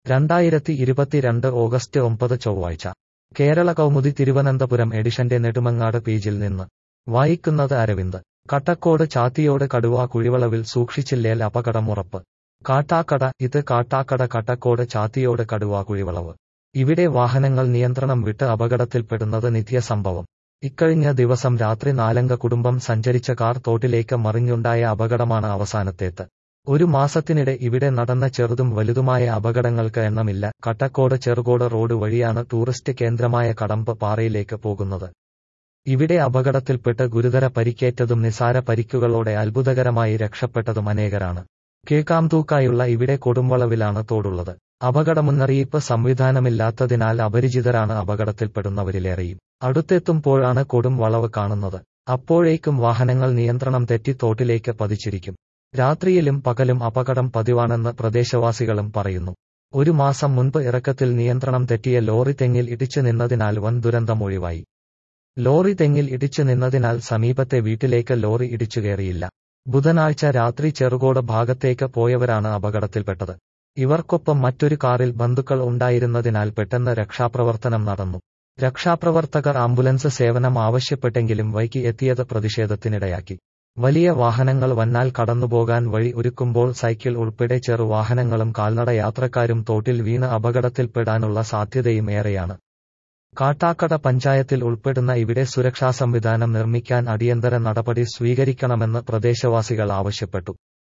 രണ്ടായിരത്തി ഇരുപത്തിരണ്ട് ഓഗസ്റ്റ് ഒമ്പത് ചൊവ്വാഴ്ച കേരള കൗമുദി തിരുവനന്തപുരം എഡിഷന്റെ നെടുമങ്ങാട് പേജിൽ നിന്ന് വായിക്കുന്നത് അരവിന്ദ് കട്ടക്കോട് ചാത്തിയോട് കടുവ കുഴിവളവിൽ സൂക്ഷിച്ചില്ലേൽ അപകടമുറപ്പ് കാട്ടാക്കട ഇത് കാട്ടാക്കട കട്ടക്കോട് ചാത്തിയോട് കടുവ കുഴിവളവ് ഇവിടെ വാഹനങ്ങൾ നിയന്ത്രണം വിട്ട് അപകടത്തിൽപ്പെടുന്നത് നിത്യസംഭവം ഇക്കഴിഞ്ഞ ദിവസം രാത്രി നാലംഗ കുടുംബം സഞ്ചരിച്ച കാർ തോട്ടിലേക്ക് മറിഞ്ഞുണ്ടായ അപകടമാണ് അവസാനത്തേത് ഒരു മാസത്തിനിടെ ഇവിടെ നടന്ന ചെറുതും വലുതുമായ അപകടങ്ങൾക്ക് എണ്ണമില്ല കട്ടക്കോട് ചെറുകോട് റോഡ് വഴിയാണ് ടൂറിസ്റ്റ് കേന്ദ്രമായ കടമ്പ് പാറയിലേക്ക് പോകുന്നത് ഇവിടെ അപകടത്തിൽപ്പെട്ട് ഗുരുതര പരിക്കേറ്റതും നിസാര പരിക്കുകളോടെ അത്ഭുതകരമായി രക്ഷപ്പെട്ടതും അനേകരാണ് കീഴ്ക്കാംതൂക്കായുള്ള ഇവിടെ കൊടുംവളവിലാണ് തോടുള്ളത് അപകട മുന്നറിയിപ്പ് സംവിധാനമില്ലാത്തതിനാൽ അപരിചിതരാണ് അപകടത്തിൽപ്പെടുന്നവരിലേറെയും അടുത്തെത്തുമ്പോഴാണ് കൊടും വളവ് കാണുന്നത് അപ്പോഴേക്കും വാഹനങ്ങൾ നിയന്ത്രണം തെറ്റി തോട്ടിലേക്ക് പതിച്ചിരിക്കും രാത്രിയിലും പകലും അപകടം പതിവാണെന്ന് പ്രദേശവാസികളും പറയുന്നു ഒരു മാസം മുൻപ് ഇറക്കത്തിൽ നിയന്ത്രണം തെറ്റിയ ലോറി തെങ്ങിൽ ഇടിച്ചു നിന്നതിനാൽ വൻ ദുരന്തം ഒഴിവായി ലോറി തെങ്ങിൽ ഇടിച്ചു നിന്നതിനാൽ സമീപത്തെ വീട്ടിലേക്ക് ലോറി ഇടിച്ചുകയറിയില്ല ബുധനാഴ്ച രാത്രി ചെറുകോട് ഭാഗത്തേക്ക് പോയവരാണ് അപകടത്തിൽപ്പെട്ടത് ഇവർക്കൊപ്പം മറ്റൊരു കാറിൽ ബന്ധുക്കൾ ഉണ്ടായിരുന്നതിനാൽ പെട്ടെന്ന് രക്ഷാപ്രവർത്തനം നടന്നു രക്ഷാപ്രവർത്തകർ ആംബുലൻസ് സേവനം ആവശ്യപ്പെട്ടെങ്കിലും വൈകി എത്തിയത് പ്രതിഷേധത്തിനിടയാക്കി വലിയ വാഹനങ്ങൾ വന്നാൽ കടന്നുപോകാൻ വഴി ഒരുക്കുമ്പോൾ സൈക്കിൾ ഉൾപ്പെടെ ചെറുവാഹനങ്ങളും കാൽനട യാത്രക്കാരും തോട്ടിൽ വീണ് അപകടത്തിൽപ്പെടാനുള്ള സാധ്യതയും ഏറെയാണ് കാട്ടാക്കട പഞ്ചായത്തിൽ ഉൾപ്പെടുന്ന ഇവിടെ സുരക്ഷാ സംവിധാനം നിർമ്മിക്കാൻ അടിയന്തര നടപടി സ്വീകരിക്കണമെന്ന് പ്രദേശവാസികൾ ആവശ്യപ്പെട്ടു